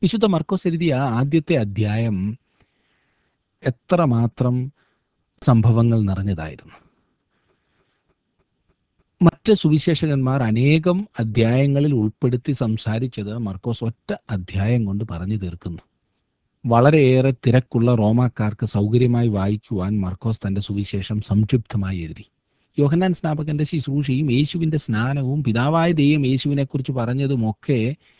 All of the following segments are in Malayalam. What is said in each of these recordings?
വിശുദ്ധ മർക്കോസ് എഴുതിയ ആദ്യത്തെ അധ്യായം എത്രമാത്രം സംഭവങ്ങൾ നിറഞ്ഞതായിരുന്നു മറ്റ് സുവിശേഷകന്മാർ അനേകം അധ്യായങ്ങളിൽ ഉൾപ്പെടുത്തി സംസാരിച്ചത് മർക്കോസ് ഒറ്റ അധ്യായം കൊണ്ട് പറഞ്ഞു തീർക്കുന്നു വളരെയേറെ തിരക്കുള്ള റോമാക്കാർക്ക് സൗകര്യമായി വായിക്കുവാൻ മർക്കോസ് തന്റെ സുവിശേഷം സംക്ഷിപ്തമായി എഴുതി യോഹന്നാൻ സ്നാപകന്റെ ശുശ്രൂഷയും യേശുവിന്റെ സ്നാനവും പിതാവായ ദൈവം യേശുവിനെക്കുറിച്ച് പറഞ്ഞതുമൊക്കെ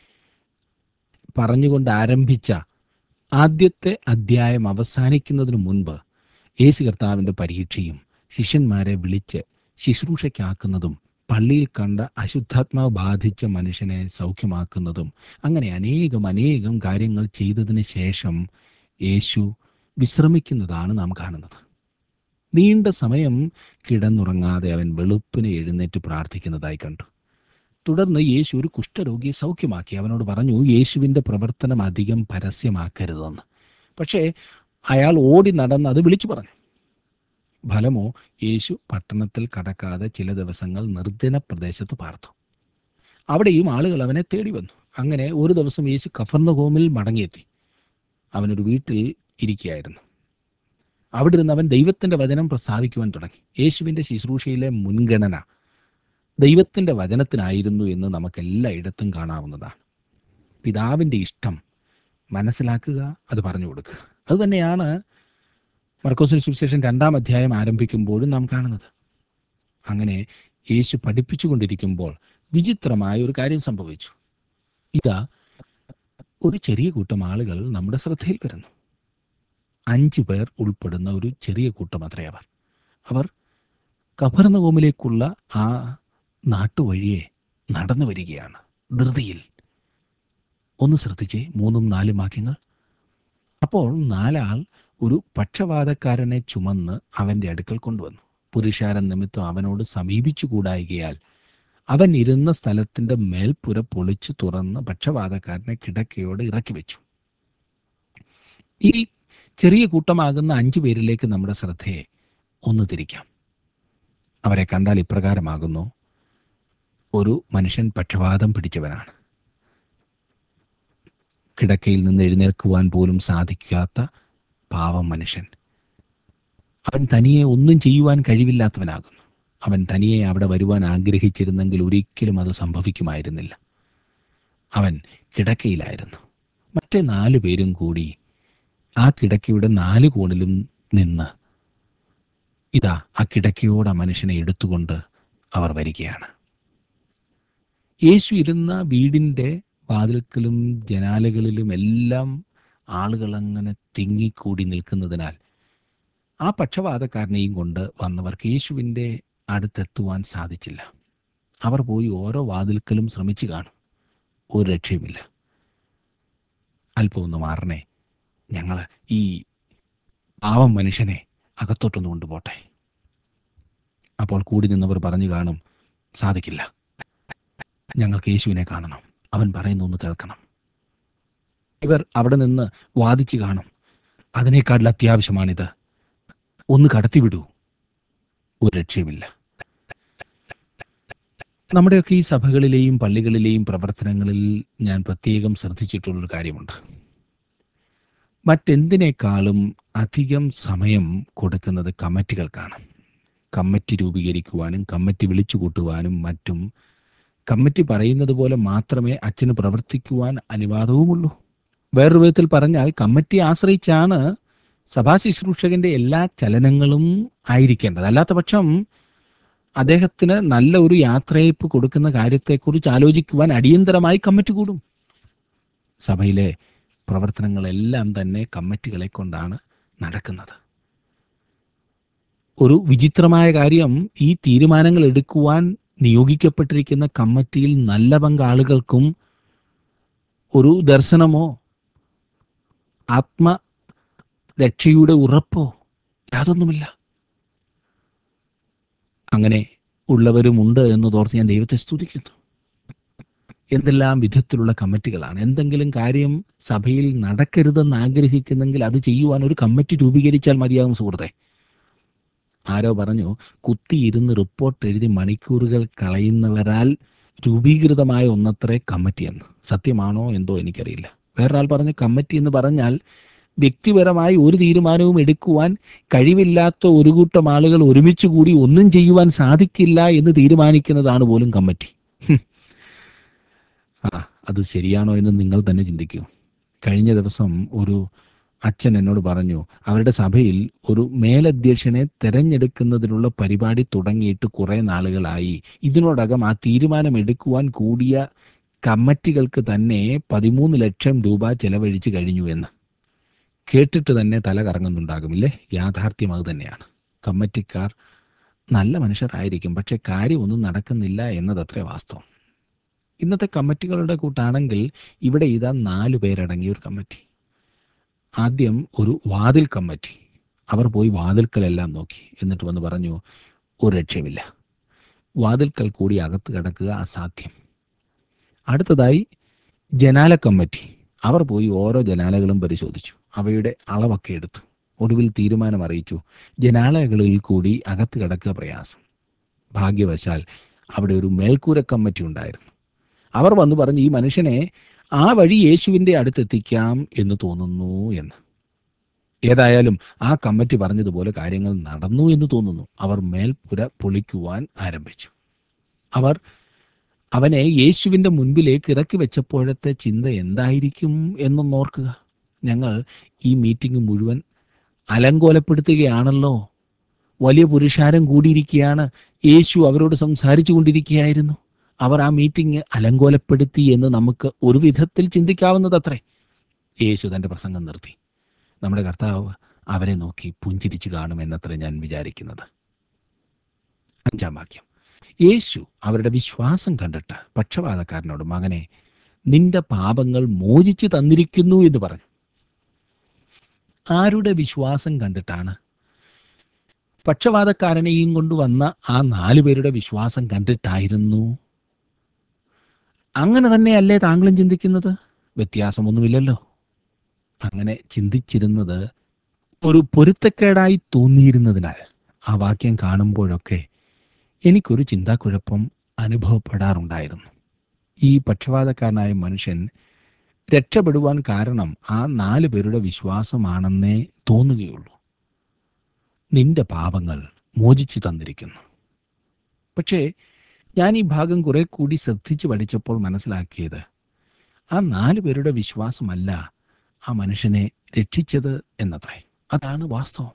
പറഞ്ഞുകൊണ്ട് ആരംഭിച്ച ആദ്യത്തെ അധ്യായം അവസാനിക്കുന്നതിന് മുൻപ് യേശു കർത്താവിൻ്റെ പരീക്ഷയും ശിഷ്യന്മാരെ വിളിച്ച് ശുശ്രൂഷയ്ക്കാക്കുന്നതും പള്ളിയിൽ കണ്ട അശുദ്ധാത്മാവ് ബാധിച്ച മനുഷ്യനെ സൗഖ്യമാക്കുന്നതും അങ്ങനെ അനേകം അനേകം കാര്യങ്ങൾ ചെയ്തതിന് ശേഷം യേശു വിശ്രമിക്കുന്നതാണ് നാം കാണുന്നത് നീണ്ട സമയം കിടന്നുറങ്ങാതെ അവൻ വെളുപ്പിനെ എഴുന്നേറ്റ് പ്രാർത്ഥിക്കുന്നതായി കണ്ടു തുടർന്ന് യേശു ഒരു കുഷ്ഠരോഗിയെ സൗഖ്യമാക്കി അവനോട് പറഞ്ഞു യേശുവിൻ്റെ പ്രവർത്തനം അധികം പരസ്യമാക്കരുതെന്ന് പക്ഷേ അയാൾ ഓടി നടന്ന് അത് വിളിച്ചു പറഞ്ഞു ഫലമോ യേശു പട്ടണത്തിൽ കടക്കാതെ ചില ദിവസങ്ങൾ നിർജ്ജന പ്രദേശത്ത് പാർത്തു അവിടെയും ആളുകൾ അവനെ തേടി വന്നു അങ്ങനെ ഒരു ദിവസം യേശു കഫർന്നഹോമിൽ മടങ്ങിയെത്തി അവനൊരു വീട്ടിൽ ഇരിക്കുകയായിരുന്നു അവിടെ ഇരുന്ന് അവൻ ദൈവത്തിന്റെ വചനം പ്രസ്താവിക്കുവാൻ തുടങ്ങി യേശുവിന്റെ ശുശ്രൂഷയിലെ മുൻഗണന ദൈവത്തിന്റെ വചനത്തിനായിരുന്നു എന്ന് നമുക്ക് എല്ലായിടത്തും കാണാവുന്നതാണ് പിതാവിന്റെ ഇഷ്ടം മനസ്സിലാക്കുക അത് പറഞ്ഞു കൊടുക്കുക അതുതന്നെയാണ് മർക്കോസിന് സുവിശേഷം രണ്ടാം അധ്യായം ആരംഭിക്കുമ്പോഴും നാം കാണുന്നത് അങ്ങനെ യേശു പഠിപ്പിച്ചുകൊണ്ടിരിക്കുമ്പോൾ വിചിത്രമായ ഒരു കാര്യം സംഭവിച്ചു ഇതാ ഒരു ചെറിയ കൂട്ടം ആളുകൾ നമ്മുടെ ശ്രദ്ധയിൽ വരുന്നു അഞ്ചു പേർ ഉൾപ്പെടുന്ന ഒരു ചെറിയ കൂട്ടം അത്രേ അവർ അവർ കഫർനഗോമിലേക്കുള്ള ആ നാട്ടുവഴിയെ നടന്നു വരികയാണ് ധൃതിയിൽ ഒന്ന് ശ്രദ്ധിച്ചേ മൂന്നും നാലും വാക്യങ്ങൾ അപ്പോൾ നാലാൾ ഒരു പക്ഷവാതക്കാരനെ ചുമന്ന് അവന്റെ അടുക്കൽ കൊണ്ടുവന്നു പുരുഷാരൻ നിമിത്തം അവനോട് സമീപിച്ചു കൂടായികയാൽ അവൻ ഇരുന്ന സ്ഥലത്തിന്റെ മേൽപ്പുര പൊളിച്ചു തുറന്ന് പക്ഷവാതക്കാരനെ കിടക്കയോട് ഇറക്കി വെച്ചു ഈ ചെറിയ കൂട്ടമാകുന്ന അഞ്ചു പേരിലേക്ക് നമ്മുടെ ശ്രദ്ധയെ ഒന്ന് തിരിക്കാം അവരെ കണ്ടാൽ ഇപ്രകാരമാകുന്നു ഒരു മനുഷ്യൻ പക്ഷവാതം പിടിച്ചവനാണ് കിടക്കയിൽ നിന്ന് എഴുന്നേൽക്കുവാൻ പോലും സാധിക്കാത്ത പാവം മനുഷ്യൻ അവൻ തനിയെ ഒന്നും ചെയ്യുവാൻ കഴിവില്ലാത്തവനാകുന്നു അവൻ തനിയെ അവിടെ വരുവാൻ ആഗ്രഹിച്ചിരുന്നെങ്കിൽ ഒരിക്കലും അത് സംഭവിക്കുമായിരുന്നില്ല അവൻ കിടക്കയിലായിരുന്നു മറ്റേ നാലു പേരും കൂടി ആ കിടക്കയുടെ നാല് കോണിലും നിന്ന് ഇതാ ആ കിടക്കയോട് ആ മനുഷ്യനെ എടുത്തുകൊണ്ട് അവർ വരികയാണ് യേശു ഇരുന്ന വീടിൻ്റെ വാതിൽക്കലും ജനാലകളിലും എല്ലാം ആളുകൾ അങ്ങനെ തിങ്ങിക്കൂടി നിൽക്കുന്നതിനാൽ ആ പക്ഷപാതക്കാരനെയും കൊണ്ട് വന്നവർക്ക് യേശുവിൻ്റെ അടുത്തെത്തുവാൻ സാധിച്ചില്ല അവർ പോയി ഓരോ വാതിൽക്കലും ശ്രമിച്ചു കാണും ഒരു രക്ഷയുമില്ല അല്പം ഒന്ന് മാറണേ ഞങ്ങൾ ഈ പാവം മനുഷ്യനെ അകത്തോട്ടൊന്ന് കൊണ്ടുപോട്ടെ അപ്പോൾ കൂടി നിന്നവർ പറഞ്ഞു കാണും സാധിക്കില്ല ഞങ്ങൾക്ക് യേശുവിനെ കാണണം അവൻ പറയുന്ന ഒന്ന് കേൾക്കണം ഇവർ അവിടെ നിന്ന് വാദിച്ചു കാണും അതിനേക്കാൾ അത്യാവശ്യമാണിത് ഒന്ന് കടത്തിവിടൂ ഒരു രക്ഷയുമില്ല നമ്മുടെയൊക്കെ ഈ സഭകളിലെയും പള്ളികളിലെയും പ്രവർത്തനങ്ങളിൽ ഞാൻ പ്രത്യേകം ശ്രദ്ധിച്ചിട്ടുള്ളൊരു കാര്യമുണ്ട് മറ്റെന്തിനേക്കാളും അധികം സമയം കൊടുക്കുന്നത് കമ്മിറ്റികൾക്കാണ് കമ്മിറ്റി രൂപീകരിക്കുവാനും കമ്മിറ്റി വിളിച്ചു കൂട്ടുവാനും മറ്റും കമ്മിറ്റി പറയുന്നത് പോലെ മാത്രമേ അച്ഛന് പ്രവർത്തിക്കുവാൻ അനുവാദവുമുള്ളൂ വേറൊരു വിധത്തിൽ പറഞ്ഞാൽ കമ്മിറ്റി ആശ്രയിച്ചാണ് സഭാ ശുശ്രൂഷകന്റെ എല്ലാ ചലനങ്ങളും ആയിരിക്കേണ്ടത് അല്ലാത്ത പക്ഷം അദ്ദേഹത്തിന് നല്ല ഒരു യാത്രയപ്പ് കൊടുക്കുന്ന കാര്യത്തെക്കുറിച്ച് ആലോചിക്കുവാൻ അടിയന്തരമായി കമ്മിറ്റി കൂടും സഭയിലെ പ്രവർത്തനങ്ങളെല്ലാം തന്നെ കമ്മിറ്റികളെ കൊണ്ടാണ് നടക്കുന്നത് ഒരു വിചിത്രമായ കാര്യം ഈ തീരുമാനങ്ങൾ എടുക്കുവാൻ നിയോഗിക്കപ്പെട്ടിരിക്കുന്ന കമ്മിറ്റിയിൽ നല്ല പങ്കാളുകൾക്കും ഒരു ദർശനമോ ആത്മരക്ഷയുടെ ഉറപ്പോ യാതൊന്നുമില്ല അങ്ങനെ ഉള്ളവരുമുണ്ട് എന്ന് തോർത്ത് ഞാൻ ദൈവത്തെ സ്തുതിക്കുന്നു എന്തെല്ലാം വിധത്തിലുള്ള കമ്മിറ്റികളാണ് എന്തെങ്കിലും കാര്യം സഭയിൽ നടക്കരുതെന്ന് ആഗ്രഹിക്കുന്നെങ്കിൽ അത് ചെയ്യുവാൻ ഒരു കമ്മിറ്റി രൂപീകരിച്ചാൽ മതിയാകും സുഹൃത്തെ ആരോ പറഞ്ഞു കുത്തിയിരുന്ന് റിപ്പോർട്ട് എഴുതി മണിക്കൂറുകൾ കളയുന്നവരാൽ രൂപീകൃതമായ ഒന്നത്രേ കമ്മിറ്റി എന്ന് സത്യമാണോ എന്തോ എനിക്കറിയില്ല വേറൊരാൾ പറഞ്ഞ കമ്മിറ്റി എന്ന് പറഞ്ഞാൽ വ്യക്തിപരമായി ഒരു തീരുമാനവും എടുക്കുവാൻ കഴിവില്ലാത്ത ഒരു കൂട്ടം ആളുകൾ ഒരുമിച്ച് കൂടി ഒന്നും ചെയ്യുവാൻ സാധിക്കില്ല എന്ന് തീരുമാനിക്കുന്നതാണ് പോലും കമ്മിറ്റി ഹും. ആ അത് ശരിയാണോ എന്ന് നിങ്ങൾ തന്നെ ചിന്തിക്കൂ കഴിഞ്ഞ ദിവസം ഒരു അച്ഛൻ എന്നോട് പറഞ്ഞു അവരുടെ സഭയിൽ ഒരു മേലധ്യക്ഷനെ തെരഞ്ഞെടുക്കുന്നതിനുള്ള പരിപാടി തുടങ്ങിയിട്ട് കുറേ നാളുകളായി ഇതിനോടകം ആ തീരുമാനം എടുക്കുവാൻ കൂടിയ കമ്മിറ്റികൾക്ക് തന്നെ പതിമൂന്ന് ലക്ഷം രൂപ ചെലവഴിച്ചു കഴിഞ്ഞു എന്ന് കേട്ടിട്ട് തന്നെ തല കറങ്ങുന്നുണ്ടാകുമില്ലേ യാഥാർത്ഥ്യം അത് തന്നെയാണ് കമ്മിറ്റിക്കാർ നല്ല മനുഷ്യരായിരിക്കും പക്ഷെ കാര്യമൊന്നും നടക്കുന്നില്ല എന്നതത്രേ വാസ്തവം ഇന്നത്തെ കമ്മിറ്റികളുടെ കൂട്ടാണെങ്കിൽ ഇവിടെ ഇതാ നാലു പേരടങ്ങിയ ഒരു കമ്മിറ്റി ആദ്യം ഒരു വാതിൽ കമ്മിറ്റി അവർ പോയി വാതിൽക്കലെല്ലാം നോക്കി എന്നിട്ട് വന്ന് പറഞ്ഞു ഒരു രക്ഷയുമില്ല വാതിൽക്കൽ കൂടി അകത്ത് കിടക്കുക അസാധ്യം അടുത്തതായി ജനാല കമ്മിറ്റി അവർ പോയി ഓരോ ജനാലകളും പരിശോധിച്ചു അവയുടെ അളവൊക്കെ എടുത്തു ഒടുവിൽ തീരുമാനം അറിയിച്ചു ജനാലകളിൽ കൂടി അകത്ത് കിടക്കുക പ്രയാസം ഭാഗ്യവശാൽ അവിടെ ഒരു മേൽക്കൂര കമ്മിറ്റി ഉണ്ടായിരുന്നു അവർ വന്നു പറഞ്ഞു ഈ മനുഷ്യനെ ആ വഴി യേശുവിൻ്റെ അടുത്തെത്തിക്കാം എന്ന് തോന്നുന്നു എന്ന് ഏതായാലും ആ കമ്മിറ്റി പറഞ്ഞതുപോലെ കാര്യങ്ങൾ നടന്നു എന്ന് തോന്നുന്നു അവർ മേൽപ്പുര പൊളിക്കുവാൻ ആരംഭിച്ചു അവർ അവനെ യേശുവിൻ്റെ മുൻപിലേക്ക് ഇറക്കി വെച്ചപ്പോഴത്തെ ചിന്ത എന്തായിരിക്കും എന്നൊന്ന് ഓർക്കുക ഞങ്ങൾ ഈ മീറ്റിംഗ് മുഴുവൻ അലങ്കോലപ്പെടുത്തുകയാണല്ലോ വലിയ പുരുഷാരം കൂടിയിരിക്കുകയാണ് യേശു അവരോട് സംസാരിച്ചു കൊണ്ടിരിക്കുകയായിരുന്നു അവർ ആ മീറ്റിംഗ് അലങ്കോലപ്പെടുത്തി എന്ന് നമുക്ക് ഒരു വിധത്തിൽ ചിന്തിക്കാവുന്നതത്രേ യേശു തൻ്റെ പ്രസംഗം നിർത്തി നമ്മുടെ കർത്താവ് അവരെ നോക്കി പുഞ്ചിരിച്ചു കാണുമെന്നത്ര ഞാൻ വിചാരിക്കുന്നത് അഞ്ചാം വാക്യം യേശു അവരുടെ വിശ്വാസം കണ്ടിട്ട് പക്ഷപാതക്കാരനോട് മകനെ നിന്റെ പാപങ്ങൾ മോചിച്ചു തന്നിരിക്കുന്നു എന്ന് പറഞ്ഞു ആരുടെ വിശ്വാസം കണ്ടിട്ടാണ് പക്ഷപാതക്കാരനെയും കൊണ്ടുവന്ന ആ നാലു പേരുടെ വിശ്വാസം കണ്ടിട്ടായിരുന്നു അങ്ങനെ തന്നെയല്ലേ താങ്കളും ചിന്തിക്കുന്നത് വ്യത്യാസമൊന്നുമില്ലല്ലോ അങ്ങനെ ചിന്തിച്ചിരുന്നത് ഒരു പൊരുത്തക്കേടായി തോന്നിയിരുന്നതിനാൽ ആ വാക്യം കാണുമ്പോഴൊക്കെ എനിക്കൊരു ചിന്താക്കുഴപ്പം അനുഭവപ്പെടാറുണ്ടായിരുന്നു ഈ പക്ഷപാതക്കാരനായ മനുഷ്യൻ രക്ഷപ്പെടുവാൻ കാരണം ആ നാല് പേരുടെ വിശ്വാസമാണെന്നേ തോന്നുകയുള്ളൂ നിന്റെ പാപങ്ങൾ മോചിച്ചു തന്നിരിക്കുന്നു പക്ഷേ ഞാൻ ഈ ഭാഗം കുറെ കൂടി ശ്രദ്ധിച്ചു പഠിച്ചപ്പോൾ മനസ്സിലാക്കിയത് ആ നാല് പേരുടെ വിശ്വാസമല്ല ആ മനുഷ്യനെ രക്ഷിച്ചത് എന്നത്രേ അതാണ് വാസ്തവം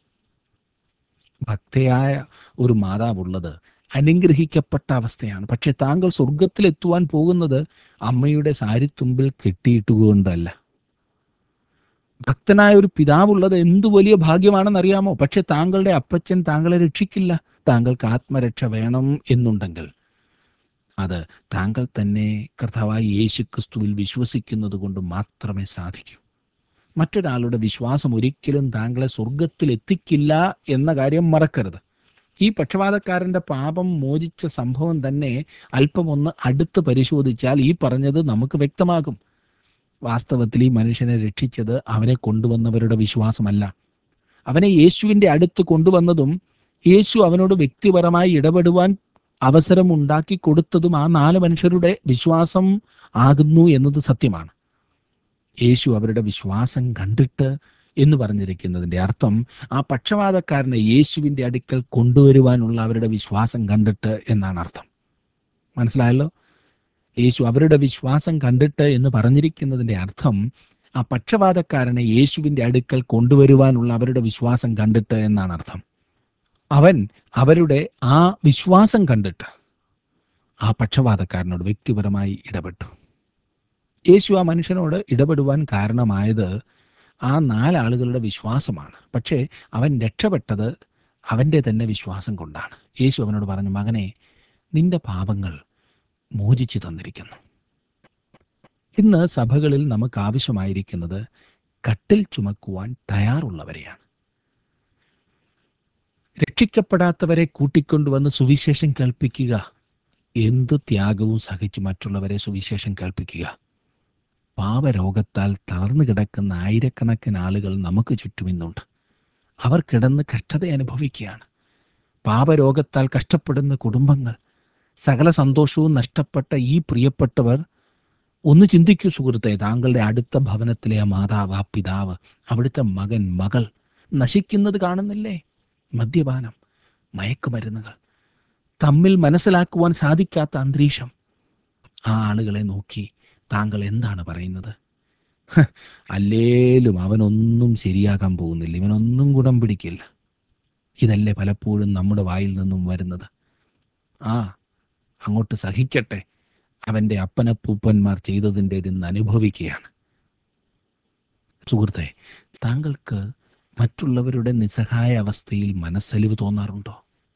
ഭക്തയായ ഒരു മാതാവുള്ളത് അനുഗ്രഹിക്കപ്പെട്ട അവസ്ഥയാണ് പക്ഷെ താങ്കൾ സ്വർഗത്തിലെത്തുവാൻ പോകുന്നത് അമ്മയുടെ സാരിത്തുമ്പിൽ കെട്ടിയിട്ടുകൊണ്ടല്ല ഭക്തനായ ഒരു പിതാവുള്ളത് എന്തു വലിയ ഭാഗ്യമാണെന്നറിയാമോ പക്ഷെ താങ്കളുടെ അപ്പച്ചൻ താങ്കളെ രക്ഷിക്കില്ല താങ്കൾക്ക് ആത്മരക്ഷ വേണം എന്നുണ്ടെങ്കിൽ അത് താങ്കൾ തന്നെ കർത്താവായ യേശു ക്രിസ്തുവിൽ വിശ്വസിക്കുന്നത് കൊണ്ട് മാത്രമേ സാധിക്കൂ മറ്റൊരാളുടെ വിശ്വാസം ഒരിക്കലും താങ്കളെ സ്വർഗത്തിൽ എത്തിക്കില്ല എന്ന കാര്യം മറക്കരുത് ഈ പക്ഷപാതക്കാരന്റെ പാപം മോചിച്ച സംഭവം തന്നെ അല്പം ഒന്ന് അടുത്ത് പരിശോധിച്ചാൽ ഈ പറഞ്ഞത് നമുക്ക് വ്യക്തമാകും വാസ്തവത്തിൽ ഈ മനുഷ്യനെ രക്ഷിച്ചത് അവനെ കൊണ്ടുവന്നവരുടെ വിശ്വാസമല്ല അവനെ യേശുവിൻ്റെ അടുത്ത് കൊണ്ടുവന്നതും യേശു അവനോട് വ്യക്തിപരമായി ഇടപെടുവാൻ അവസരം ഉണ്ടാക്കി കൊടുത്തതും ആ നാല് മനുഷ്യരുടെ വിശ്വാസം ആകുന്നു എന്നത് സത്യമാണ് യേശു അവരുടെ വിശ്വാസം കണ്ടിട്ട് എന്ന് പറഞ്ഞിരിക്കുന്നതിൻ്റെ അർത്ഥം ആ പക്ഷപാതക്കാരനെ യേശുവിൻ്റെ അടുക്കൽ കൊണ്ടുവരുവാനുള്ള അവരുടെ വിശ്വാസം കണ്ടിട്ട് എന്നാണ് അർത്ഥം മനസ്സിലായല്ലോ യേശു അവരുടെ വിശ്വാസം കണ്ടിട്ട് എന്ന് പറഞ്ഞിരിക്കുന്നതിൻ്റെ അർത്ഥം ആ പക്ഷപാതക്കാരനെ യേശുവിൻ്റെ അടുക്കൽ കൊണ്ടുവരുവാനുള്ള അവരുടെ വിശ്വാസം കണ്ടിട്ട് എന്നാണ് അർത്ഥം അവൻ അവരുടെ ആ വിശ്വാസം കണ്ടിട്ട് ആ പക്ഷപാതക്കാരനോട് വ്യക്തിപരമായി ഇടപെട്ടു യേശു ആ മനുഷ്യനോട് ഇടപെടുവാൻ കാരണമായത് ആ നാലാളുകളുടെ വിശ്വാസമാണ് പക്ഷേ അവൻ രക്ഷപ്പെട്ടത് അവൻ്റെ തന്നെ വിശ്വാസം കൊണ്ടാണ് യേശു അവനോട് പറഞ്ഞു മകനെ നിന്റെ പാപങ്ങൾ മോചിച്ചു തന്നിരിക്കുന്നു ഇന്ന് സഭകളിൽ നമുക്ക് ആവശ്യമായിരിക്കുന്നത് കട്ടിൽ ചുമക്കുവാൻ തയ്യാറുള്ളവരെയാണ് രക്ഷിക്കപ്പെടാത്തവരെ കൂട്ടിക്കൊണ്ടുവന്ന് സുവിശേഷം കേൾപ്പിക്കുക എന്ത് ത്യാഗവും സഹിച്ച് മറ്റുള്ളവരെ സുവിശേഷം കേൾപ്പിക്കുക പാപരോഗത്താൽ തളർന്നു കിടക്കുന്ന ആയിരക്കണക്കിന് ആളുകൾ നമുക്ക് ചുറ്റും ഇന്നുണ്ട് അവർ കിടന്ന് കഷ്ടത അനുഭവിക്കുകയാണ് പാപരോഗത്താൽ കഷ്ടപ്പെടുന്ന കുടുംബങ്ങൾ സകല സന്തോഷവും നഷ്ടപ്പെട്ട ഈ പ്രിയപ്പെട്ടവർ ഒന്ന് ചിന്തിക്കൂ സുഹൃത്തെ താങ്കളുടെ അടുത്ത ഭവനത്തിലെ ആ മാതാവ് ആ പിതാവ് അവിടുത്തെ മകൻ മകൾ നശിക്കുന്നത് കാണുന്നില്ലേ മദ്യപാനം മയക്കുമരുന്നുകൾ തമ്മിൽ മനസ്സിലാക്കുവാൻ സാധിക്കാത്ത അന്തരീക്ഷം ആ ആളുകളെ നോക്കി താങ്കൾ എന്താണ് പറയുന്നത് ഹ്, അല്ലേലും അവനൊന്നും ശരിയാകാൻ പോകുന്നില്ല ഇവനൊന്നും ഗുണം പിടിക്കില്ല ഇതല്ലേ പലപ്പോഴും നമ്മുടെ വായിൽ നിന്നും വരുന്നത് ആ അങ്ങോട്ട് സഹിക്കട്ടെ അവൻ്റെ അപ്പനപ്പൂപ്പന്മാർ ചെയ്തതിൻ്റെ ഇന്ന് അനുഭവിക്കുകയാണ് സുഹൃത്തെ താങ്കൾക്ക് മറ്റുള്ളവരുടെ നിസ്സഹായ അവസ്ഥയിൽ മനസ്സലിവ് തോന്നാറുണ്ടോ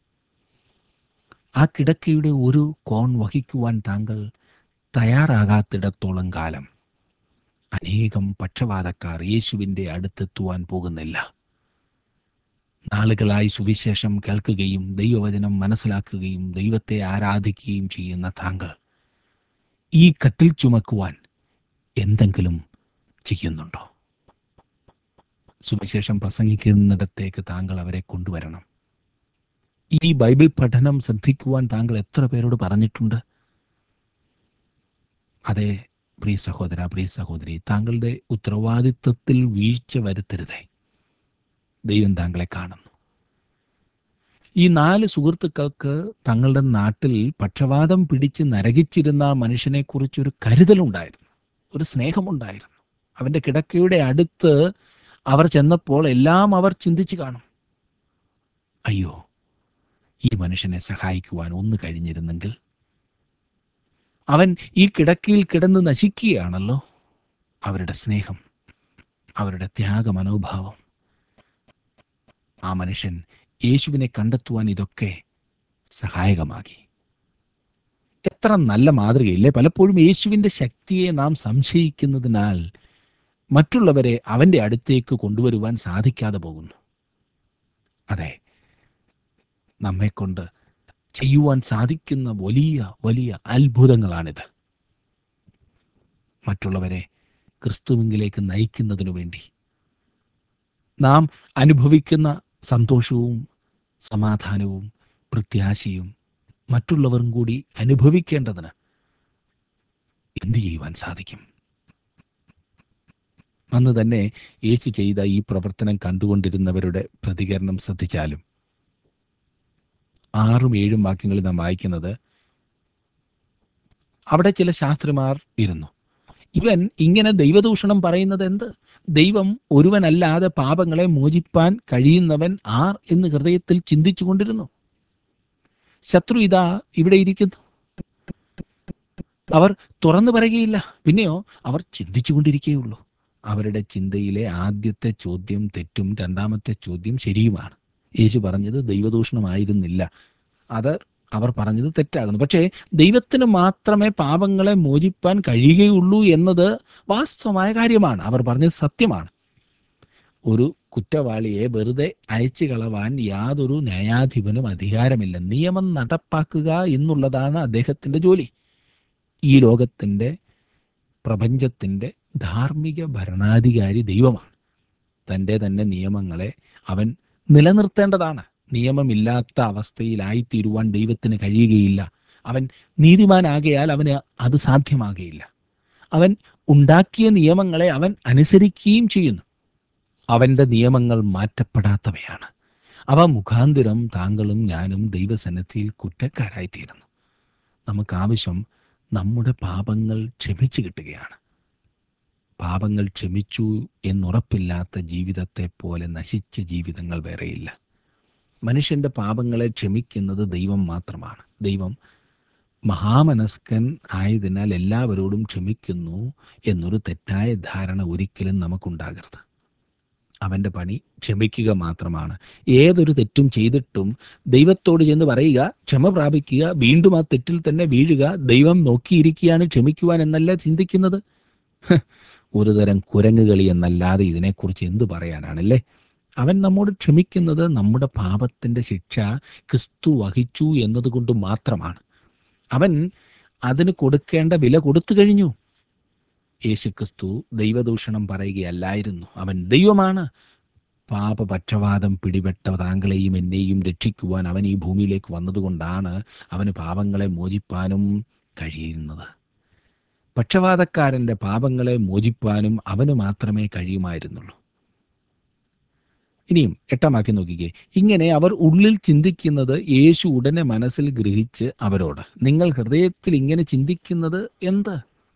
ആ കിടക്കയുടെ ഒരു കോൺ വഹിക്കുവാൻ താങ്കൾ തയ്യാറാകാത്തിടത്തോളം കാലം അനേകം പക്ഷപാതക്കാർ യേശുവിൻ്റെ അടുത്തെത്തുവാൻ പോകുന്നില്ല നാളുകളായി സുവിശേഷം കേൾക്കുകയും ദൈവവചനം മനസ്സിലാക്കുകയും ദൈവത്തെ ആരാധിക്കുകയും ചെയ്യുന്ന താങ്കൾ ഈ കട്ടിൽ ചുമക്കുവാൻ എന്തെങ്കിലും ചെയ്യുന്നുണ്ടോ സുവിശേഷം പ്രസംഗിക്കുന്നിടത്തേക്ക് താങ്കൾ അവരെ കൊണ്ടുവരണം ഈ ബൈബിൾ പഠനം ശ്രദ്ധിക്കുവാൻ താങ്കൾ എത്ര പേരോട് പറഞ്ഞിട്ടുണ്ട് അതെ പ്രിയ സഹോദര പ്രിയ സഹോദരി താങ്കളുടെ ഉത്തരവാദിത്വത്തിൽ വീഴ്ച വരുത്തരുതേ ദൈവം താങ്കളെ കാണുന്നു ഈ നാല് സുഹൃത്തുക്കൾക്ക് തങ്ങളുടെ നാട്ടിൽ പക്ഷപാതം പിടിച്ച് നരകിച്ചിരുന്ന ആ മനുഷ്യനെക്കുറിച്ചൊരു കരുതലുണ്ടായിരുന്നു ഒരു സ്നേഹമുണ്ടായിരുന്നു അവൻ്റെ കിടക്കയുടെ അടുത്ത് അവർ ചെന്നപ്പോൾ എല്ലാം അവർ ചിന്തിച്ചു കാണും അയ്യോ ഈ മനുഷ്യനെ സഹായിക്കുവാൻ ഒന്ന് കഴിഞ്ഞിരുന്നെങ്കിൽ അവൻ ഈ കിടക്കയിൽ കിടന്ന് നശിക്കുകയാണല്ലോ അവരുടെ സ്നേഹം അവരുടെ ത്യാഗ മനോഭാവം ആ മനുഷ്യൻ യേശുവിനെ കണ്ടെത്തുവാൻ ഇതൊക്കെ സഹായകമാക്കി എത്ര നല്ല മാതൃകയില്ലേ പലപ്പോഴും യേശുവിൻ്റെ ശക്തിയെ നാം സംശയിക്കുന്നതിനാൽ മറ്റുള്ളവരെ അവൻ്റെ അടുത്തേക്ക് കൊണ്ടുവരുവാൻ സാധിക്കാതെ പോകുന്നു അതെ നമ്മെക്കൊണ്ട് ചെയ്യുവാൻ സാധിക്കുന്ന വലിയ വലിയ അത്ഭുതങ്ങളാണിത് മറ്റുള്ളവരെ ക്രിസ്തുവിങ്കിലേക്ക് നയിക്കുന്നതിനു വേണ്ടി നാം അനുഭവിക്കുന്ന സന്തോഷവും സമാധാനവും പ്രത്യാശയും മറ്റുള്ളവരും കൂടി അനുഭവിക്കേണ്ടതിന് എന്തു ചെയ്യുവാൻ സാധിക്കും അന്ന് തന്നെ യേശു ചെയ്ത ഈ പ്രവർത്തനം കണ്ടുകൊണ്ടിരുന്നവരുടെ പ്രതികരണം ശ്രദ്ധിച്ചാലും ആറും ഏഴും വാക്യങ്ങളിൽ നാം വായിക്കുന്നത് അവിടെ ചില ശാസ്ത്രിമാർ ഇരുന്നു ഇവൻ ഇങ്ങനെ ദൈവദൂഷണം പറയുന്നത് എന്ത് ദൈവം ഒരുവനല്ലാതെ പാപങ്ങളെ മോചിപ്പാൻ കഴിയുന്നവൻ ആർ എന്ന് ഹൃദയത്തിൽ ചിന്തിച്ചു കൊണ്ടിരുന്നു ശത്രു ഇതാ ഇവിടെ ഇരിക്കുന്നു അവർ തുറന്നു പറയുകയില്ല പിന്നെയോ അവർ ചിന്തിച്ചു കൊണ്ടിരിക്കുകയുള്ളൂ അവരുടെ ചിന്തയിലെ ആദ്യത്തെ ചോദ്യം തെറ്റും രണ്ടാമത്തെ ചോദ്യം ശരിയുമാണ് യേശു പറഞ്ഞത് ദൈവദൂഷണമായിരുന്നില്ല അത് അവർ പറഞ്ഞത് തെറ്റാകുന്നു പക്ഷേ ദൈവത്തിന് മാത്രമേ പാപങ്ങളെ മോചിപ്പാൻ കഴിയുകയുള്ളൂ എന്നത് വാസ്തവമായ കാര്യമാണ് അവർ പറഞ്ഞത് സത്യമാണ് ഒരു കുറ്റവാളിയെ വെറുതെ അയച്ചു കളവാൻ യാതൊരു ന്യായാധിപനും അധികാരമില്ല നിയമം നടപ്പാക്കുക എന്നുള്ളതാണ് അദ്ദേഹത്തിൻ്റെ ജോലി ഈ ലോകത്തിൻ്റെ പ്രപഞ്ചത്തിൻ്റെ ധാർമ്മിക ഭരണാധികാരി ദൈവമാണ് തൻ്റെ തന്നെ നിയമങ്ങളെ അവൻ നിലനിർത്തേണ്ടതാണ് നിയമമില്ലാത്ത അവസ്ഥയിലായിത്തീരുവാൻ ദൈവത്തിന് കഴിയുകയില്ല അവൻ നീതിമാനാകയാൽ അവന് അത് സാധ്യമാകുകയില്ല അവൻ ഉണ്ടാക്കിയ നിയമങ്ങളെ അവൻ അനുസരിക്കുകയും ചെയ്യുന്നു അവൻ്റെ നിയമങ്ങൾ മാറ്റപ്പെടാത്തവയാണ് അവ മുഖാന്തിരം താങ്കളും ഞാനും ദൈവസന്നിധിയിൽ കുറ്റക്കാരായിത്തീരുന്നു നമുക്ക് ആവശ്യം നമ്മുടെ പാപങ്ങൾ ക്ഷമിച്ചു കിട്ടുകയാണ് പാപങ്ങൾ ക്ഷമിച്ചു എന്നുറപ്പില്ലാത്ത ജീവിതത്തെ പോലെ നശിച്ച ജീവിതങ്ങൾ വേറെയില്ല മനുഷ്യന്റെ പാപങ്ങളെ ക്ഷമിക്കുന്നത് ദൈവം മാത്രമാണ് ദൈവം മഹാമനസ്കൻ ആയതിനാൽ എല്ലാവരോടും ക്ഷമിക്കുന്നു എന്നൊരു തെറ്റായ ധാരണ ഒരിക്കലും നമുക്കുണ്ടാകരുത് അവൻ്റെ പണി ക്ഷമിക്കുക മാത്രമാണ് ഏതൊരു തെറ്റും ചെയ്തിട്ടും ദൈവത്തോട് ചെന്ന് പറയുക ക്ഷമ പ്രാപിക്കുക വീണ്ടും ആ തെറ്റിൽ തന്നെ വീഴുക ദൈവം നോക്കിയിരിക്കുകയാണ് ക്ഷമിക്കുവാൻ എന്നല്ല ചിന്തിക്കുന്നത് ഹ്, ഒരു തരം കുരങ്ങുകളി എന്നല്ലാതെ ഇതിനെക്കുറിച്ച് എന്തു പറയാനാണല്ലേ അവൻ നമ്മോട് ക്ഷമിക്കുന്നത് നമ്മുടെ പാപത്തിൻ്റെ ശിക്ഷ ക്രിസ്തു വഹിച്ചു എന്നതുകൊണ്ട് മാത്രമാണ് അവൻ അതിന് കൊടുക്കേണ്ട വില കൊടുത്തു കഴിഞ്ഞു യേശുക്രിസ്തു ദൈവദൂഷണം പറയുകയല്ലായിരുന്നു അവൻ ദൈവമാണ് പാപപക്ഷപാതം പിടിപെട്ട താങ്കളെയും എന്നെയും രക്ഷിക്കുവാൻ അവൻ ഈ ഭൂമിയിലേക്ക് വന്നതുകൊണ്ടാണ് അവന് പാപങ്ങളെ മോചിപ്പാനും കഴിയുന്നത് പക്ഷപാതക്കാരൻ്റെ പാപങ്ങളെ മോചിപ്പാനും അവന് മാത്രമേ കഴിയുമായിരുന്നുള്ളൂ ഇനിയും എട്ടാം വാക്യം നോക്കിക്കേ ഇങ്ങനെ അവർ ഉള്ളിൽ ചിന്തിക്കുന്നത് യേശു ഉടനെ മനസ്സിൽ ഗ്രഹിച്ച് അവരോട് നിങ്ങൾ ഹൃദയത്തിൽ ഇങ്ങനെ ചിന്തിക്കുന്നത് എന്ത്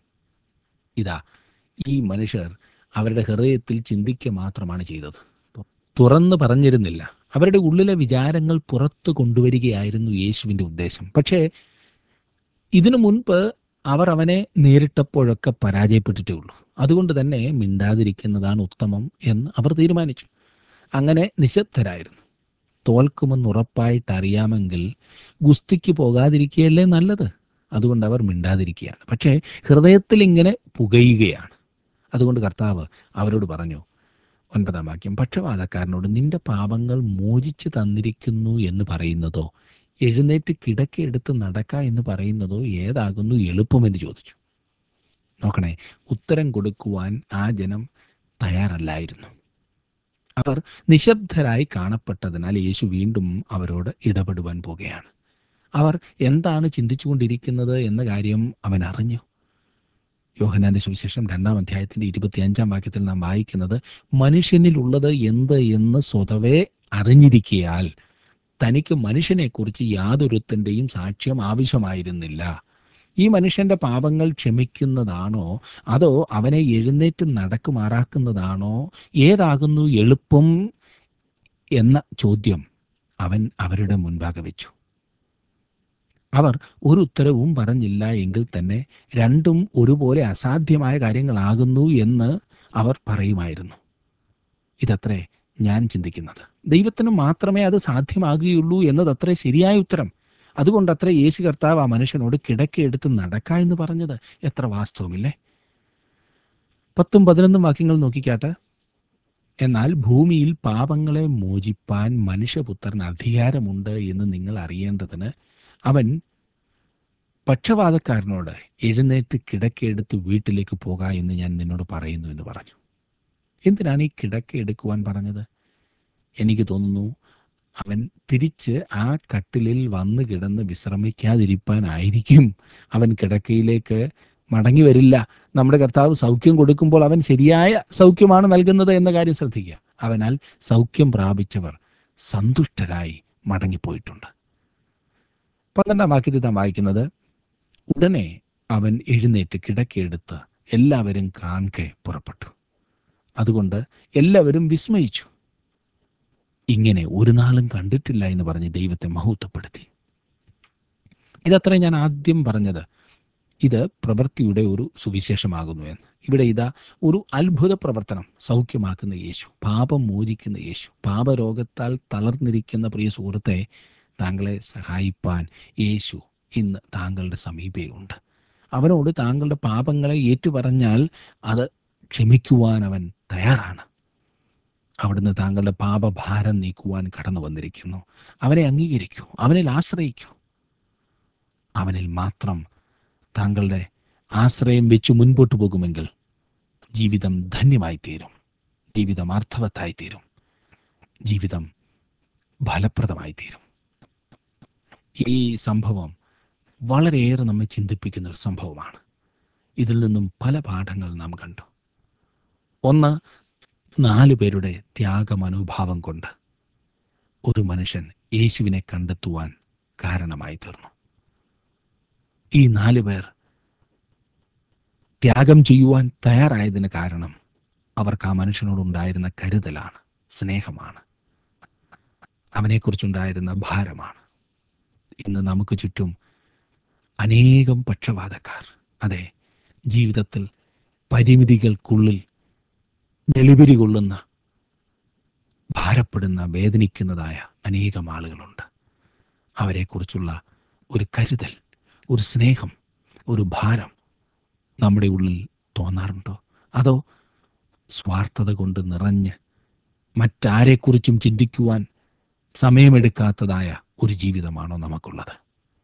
ഇതാ ഈ മനുഷ്യർ അവരുടെ ഹൃദയത്തിൽ ചിന്തിക്കുക മാത്രമാണ് ചെയ്തത് തുറന്നു പറഞ്ഞിരുന്നില്ല അവരുടെ ഉള്ളിലെ വിചാരങ്ങൾ പുറത്തു കൊണ്ടുവരികയായിരുന്നു യേശുവിൻ്റെ ഉദ്ദേശം പക്ഷേ ഇതിനു മുൻപ് അവർ അവനെ നേരിട്ടപ്പോഴൊക്കെ പരാജയപ്പെട്ടിട്ടേ ഉള്ളൂ അതുകൊണ്ട് തന്നെ മിണ്ടാതിരിക്കുന്നതാണ് ഉത്തമം എന്ന് അവർ തീരുമാനിച്ചു അങ്ങനെ നിശബ്ദരായിരുന്നു തോൽക്കുമെന്ന് ഉറപ്പായിട്ട് അറിയാമെങ്കിൽ ഗുസ്തിക്ക് പോകാതിരിക്കുകയല്ലേ നല്ലത് അതുകൊണ്ട് അവർ മിണ്ടാതിരിക്കുകയാണ് പക്ഷേ ഹൃദയത്തിൽ ഇങ്ങനെ പുകയുകയാണ് അതുകൊണ്ട് കർത്താവ് അവരോട് പറഞ്ഞു ഒൻപതാം വാക്യം പക്ഷപാതക്കാരനോട് നിന്റെ പാപങ്ങൾ മോചിച്ചു തന്നിരിക്കുന്നു എന്ന് പറയുന്നതോ എഴുന്നേറ്റ് കിടക്കെടുത്ത് നടക്ക എന്ന് പറയുന്നതോ ഏതാകുന്നു എളുപ്പമെന്ന് ചോദിച്ചു നോക്കണേ ഉത്തരം കൊടുക്കുവാൻ ആ ജനം തയ്യാറല്ലായിരുന്നു അവർ നിശബ്ദരായി കാണപ്പെട്ടതിനാൽ യേശു വീണ്ടും അവരോട് ഇടപെടുവാൻ പോകുകയാണ് അവർ എന്താണ് ചിന്തിച്ചുകൊണ്ടിരിക്കുന്നത് എന്ന കാര്യം അവൻ അറിഞ്ഞു യോഹനാന്റെ സുവിശേഷം രണ്ടാം അധ്യായത്തിന്റെ ഇരുപത്തിയഞ്ചാം വാക്യത്തിൽ നാം വായിക്കുന്നത് മനുഷ്യനിലുള്ളത് എന്ത് എന്ന് സ്വതവേ അറിഞ്ഞിരിക്കയാൽ തനിക്ക് മനുഷ്യനെക്കുറിച്ച് യാതൊരുത്തൻ്റെയും സാക്ഷ്യം ആവശ്യമായിരുന്നില്ല ഈ മനുഷ്യന്റെ പാപങ്ങൾ ക്ഷമിക്കുന്നതാണോ അതോ അവനെ എഴുന്നേറ്റ് നടക്കുമാറാക്കുന്നതാണോ ഏതാകുന്നു എളുപ്പം എന്ന ചോദ്യം അവൻ അവരുടെ മുൻപാകെ വെച്ചു അവർ ഒരു ഉത്തരവും പറഞ്ഞില്ല എങ്കിൽ തന്നെ രണ്ടും ഒരുപോലെ അസാധ്യമായ കാര്യങ്ങളാകുന്നു എന്ന് അവർ പറയുമായിരുന്നു ഇതത്രേ ഞാൻ ചിന്തിക്കുന്നത് ദൈവത്തിന് മാത്രമേ അത് സാധ്യമാകുകയുള്ളൂ എന്നതത്രേ ശരിയായ ഉത്തരം അതുകൊണ്ടത്ര യേശു കർത്താവ് ആ മനുഷ്യനോട് കിടക്കെടുത്ത് നടക്ക എന്ന് പറഞ്ഞത് എത്ര വാസ്തവമില്ലേ പത്തും പതിനൊന്നും വാക്യങ്ങൾ നോക്കിക്കാട്ടെ എന്നാൽ ഭൂമിയിൽ പാപങ്ങളെ മോചിപ്പാൻ മനുഷ്യപുത്രന് അധികാരമുണ്ട് എന്ന് നിങ്ങൾ അറിയേണ്ടതിന് അവൻ പക്ഷപാതക്കാരനോട് എഴുന്നേറ്റ് കിടക്കെടുത്ത് വീട്ടിലേക്ക് പോക എന്ന് ഞാൻ നിന്നോട് പറയുന്നു എന്ന് പറഞ്ഞു എന്തിനാണ് ഈ കിടക്ക എടുക്കുവാൻ പറഞ്ഞത് എനിക്ക് തോന്നുന്നു അവൻ തിരിച്ച് ആ കട്ടിലിൽ വന്ന് കിടന്ന് വിശ്രമിക്കാതിരിപ്പാനായിരിക്കും അവൻ കിടക്കയിലേക്ക് മടങ്ങി വരില്ല നമ്മുടെ കർത്താവ് സൗഖ്യം കൊടുക്കുമ്പോൾ അവൻ ശരിയായ സൗഖ്യമാണ് നൽകുന്നത് എന്ന കാര്യം ശ്രദ്ധിക്കുക അവനാൽ സൗഖ്യം പ്രാപിച്ചവർ സന്തുഷ്ടരായി മടങ്ങിപ്പോയിട്ടുണ്ട് പന്ത്രണ്ടാം വാക്യത്തിൽ നാം വായിക്കുന്നത് ഉടനെ അവൻ എഴുന്നേറ്റ് കിടക്കെടുത്ത് എല്ലാവരും കാൺകെ പുറപ്പെട്ടു അതുകൊണ്ട് എല്ലാവരും വിസ്മയിച്ചു ഇങ്ങനെ ഒരു നാളും കണ്ടിട്ടില്ല എന്ന് പറഞ്ഞ് ദൈവത്തെ മഹത്വപ്പെടുത്തി ഇതത്ര ഞാൻ ആദ്യം പറഞ്ഞത് ഇത് പ്രവൃത്തിയുടെ ഒരു സുവിശേഷമാകുന്നു എന്ന് ഇവിടെ ഇതാ ഒരു അത്ഭുത പ്രവർത്തനം സൗഖ്യമാക്കുന്ന യേശു പാപം മോചിക്കുന്ന യേശു പാപരോഗത്താൽ തളർന്നിരിക്കുന്ന പ്രിയ സുഹൃത്തെ താങ്കളെ സഹായിപ്പാൻ യേശു ഇന്ന് താങ്കളുടെ സമീപയുണ്ട് അവനോട് താങ്കളുടെ പാപങ്ങളെ ഏറ്റുപറഞ്ഞാൽ അത് ക്ഷമിക്കുവാൻ അവൻ തയ്യാറാണ് അവിടുന്ന് താങ്കളുടെ പാപഭാരം നീക്കുവാൻ കടന്നു വന്നിരിക്കുന്നു അവനെ അംഗീകരിക്കൂ അവനിൽ ആശ്രയിക്കൂ അവനിൽ മാത്രം താങ്കളുടെ ആശ്രയം വെച്ച് മുൻപോട്ട് പോകുമെങ്കിൽ ജീവിതം ധന്യമായി തീരും ജീവിതം അർത്ഥവത്തായി തീരും ജീവിതം ഫലപ്രദമായി തീരും ഈ സംഭവം വളരെയേറെ നമ്മെ ചിന്തിപ്പിക്കുന്ന ഒരു സംഭവമാണ് ഇതിൽ നിന്നും പല പാഠങ്ങൾ നാം കണ്ടു ഒന്ന് നാലു പേരുടെ ത്യാഗമനോഭാവം കൊണ്ട് ഒരു മനുഷ്യൻ യേശുവിനെ കണ്ടെത്തുവാൻ കാരണമായി തീർന്നു ഈ നാലു പേർ ത്യാഗം ചെയ്യുവാൻ തയ്യാറായതിന് കാരണം അവർക്ക് ആ മനുഷ്യനോടുണ്ടായിരുന്ന കരുതലാണ് സ്നേഹമാണ് അവനെക്കുറിച്ചുണ്ടായിരുന്ന ഭാരമാണ് ഇന്ന് നമുക്ക് ചുറ്റും അനേകം പക്ഷപാതക്കാർ അതെ ജീവിതത്തിൽ പരിമിതികൾക്കുള്ളിൽ നെളിവരി കൊള്ളുന്ന ഭാരപ്പെടുന്ന വേദനിക്കുന്നതായ അനേകം ആളുകളുണ്ട് അവരെക്കുറിച്ചുള്ള ഒരു കരുതൽ ഒരു സ്നേഹം ഒരു ഭാരം നമ്മുടെ ഉള്ളിൽ തോന്നാറുണ്ടോ അതോ സ്വാർത്ഥത കൊണ്ട് നിറഞ്ഞ് മറ്റാരെക്കുറിച്ചും ചിന്തിക്കുവാൻ സമയമെടുക്കാത്തതായ ഒരു ജീവിതമാണോ നമുക്കുള്ളത്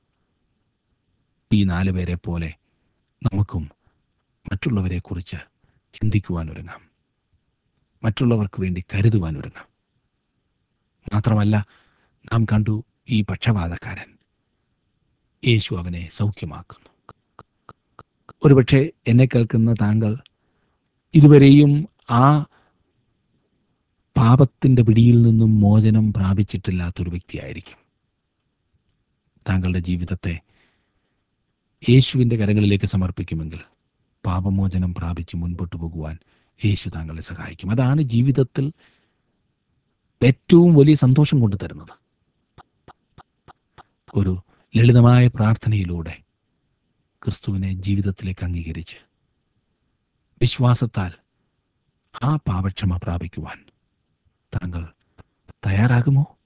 ഈ നാല് പേരെ പോലെ നമുക്കും മറ്റുള്ളവരെക്കുറിച്ച് ചിന്തിക്കുവാൻ ഒരുങ്ങാം മറ്റുള്ളവർക്ക് വേണ്ടി കരുതുവാൻ ഒരുങ്ങാം മാത്രമല്ല നാം കണ്ടു ഈ പക്ഷപാതക്കാരൻ യേശു അവനെ സൗഖ്യമാക്കുന്നു ഒരുപക്ഷെ എന്നെ കേൾക്കുന്ന താങ്കൾ ഇതുവരെയും ആ പാപത്തിൻ്റെ പിടിയിൽ നിന്നും മോചനം പ്രാപിച്ചിട്ടില്ലാത്തൊരു വ്യക്തിയായിരിക്കും താങ്കളുടെ ജീവിതത്തെ യേശുവിൻ്റെ കരങ്ങളിലേക്ക് സമർപ്പിക്കുമെങ്കിൽ പാപമോചനം പ്രാപിച്ച് മുൻപോട്ട് പോകുവാൻ യേശു താങ്കളെ സഹായിക്കും അതാണ് ജീവിതത്തിൽ ഏറ്റവും വലിയ സന്തോഷം കൊണ്ടു തരുന്നത് ഒരു ലളിതമായ പ്രാർത്ഥനയിലൂടെ ക്രിസ്തുവിനെ ജീവിതത്തിലേക്ക് അംഗീകരിച്ച് വിശ്വാസത്താൽ ആ പാപക്ഷമ പ്രാപിക്കുവാൻ താങ്കൾ തയ്യാറാകുമോ